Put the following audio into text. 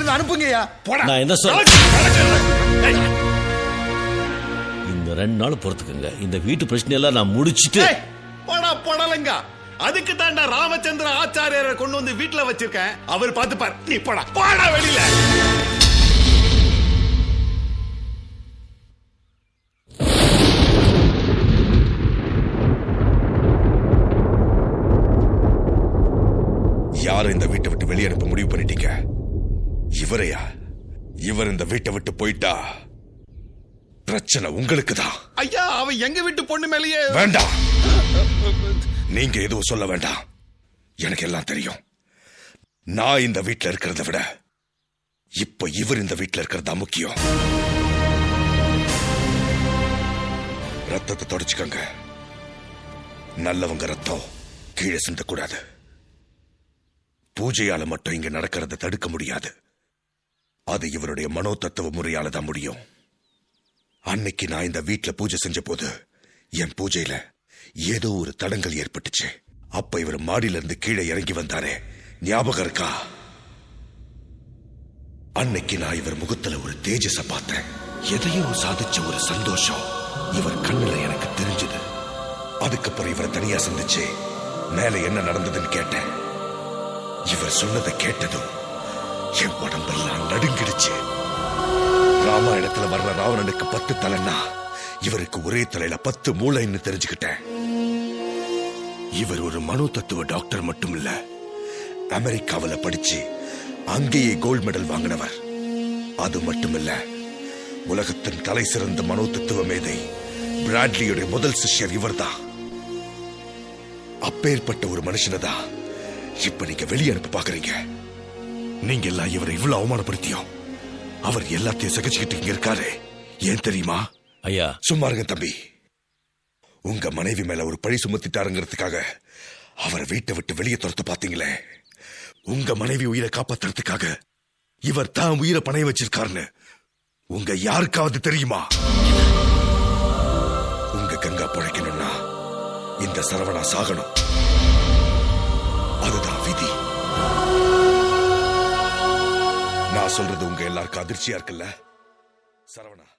இவனை அனுப்புங்கய்யா போடா நான் என்ன சொல்ல- கலக்கு, கலக்கு. ஏய், இந்த ரெண்டு நாள் பொறுத்துக்குங்க இந்த வீட்டு பிரச்சனையெல்லாம் நான் முடிச்சிட்டு ஏய், போடா போடலங்க அதுக்கு தாண்டா ராமச்சந்திர ஆச்சாரியரை கொண்டு வந்து வீட்டுல வச்சிருக்கேன் அவர் பார்த்துப்பார் நீ போடா போடா வெளியில யார இந்த வீட்டை விட்டு வெளியே அனுப்ப முடிவு பண்ணிட்டீங்க இவரையா இவர் இந்த வீட்டை விட்டு போயிட்டா பிரச்சனை உங்களுக்கு தான் ஐயா அவன் எங்க வீட்டு பொண்ணு மேலேயே வேண்டாம் நீங்க எதுவும் சொல்ல வேண்டாம் எனக்கு எல்லாம் தெரியும் நான் இந்த வீட்ல இருக்கிறத விட இப்ப இவர் இந்த வீட்ல இருக்கிறதா முக்கியம் ரத்தத்தை தொடச்சுக்கங்க நல்லவங்க ரத்தம் கீழே சிந்தக்கூடாது பூஜையால மட்டும் இங்க நடக்கிறத தடுக்க முடியாது அது இவருடைய மனோ தத்துவ முறையால தான் முடியும் அன்னைக்கு நான் இந்த வீட்ல பூஜை செஞ்ச போது என் பூஜையில ஏதோ ஒரு தடங்கல் ஏற்பட்டுச்சு அப்ப இவர் மாடியில இருந்து கீழே இறங்கி வந்தாரே ஞாபகம் இருக்கா அன்னைக்கு நான் இவர் முகத்துல ஒரு தேஜஸ பார்த்தேன் எதையோ சாதிச்ச ஒரு சந்தோஷம் இவர் கண்ணுல எனக்கு தெரிஞ்சது அதுக்கப்புறம் இவரை தனியா சந்திச்சு மேல என்ன நடந்ததுன்னு கேட்டேன் இவர் சொன்னதை கேட்டதும் என் உடம்பெல்லாம் நடுங்கிடுச்சு ராமாயணத்துல வர்ற ராவணனுக்கு பத்து தலைன்னா இவருக்கு ஒரே தலையில பத்து மூளைன்னு தெரிஞ்சுக்கிட்டேன் இவர் ஒரு மனோ தத்துவ டாக்டர் மட்டும் இல்ல அமெரிக்காவுல படிச்சு அங்கேயே கோல்ட் மெடல் வாங்கினவர் அது மட்டுமில்ல உலகத்தின் தலை சிறந்த மனோ தத்துவ மேதை பிராட்லியுடைய முதல் சிஷ்யர் இவர்தான் அப்பேற்பட்ட ஒரு மனுஷனை தான் இப்ப நீங்க வெளியே அனுப்ப பாக்குறீங்க நீங்க எல்லாம் இவரை இவ்வளவு அவமானப்படுத்தியும் அவர் எல்லாத்தையும் சகிச்சுக்கிட்டு இங்க இருக்காரு ஏன் தெரியுமா ஐயா சும்மா இருங்க தம்பி உங்க மனைவி மேல ஒரு பழி சுமத்திட்டாருங்கிறதுக்காக அவரை வீட்டை விட்டு வெளியே துரத்த பாத்தீங்களே உங்க மனைவி உயிரை காப்பாத்துறதுக்காக இவர் தான் உயிரை பணைய வச்சிருக்காருன்னு உங்க யாருக்காவது தெரியுமா உங்க கங்கா பிழைக்கணும்னா இந்த சரவணா சாகணும் அதுதான் விதி நான் சொல்றது உங்க எல்லாருக்கும் அதிர்ச்சியா இருக்குல்ல சரவணா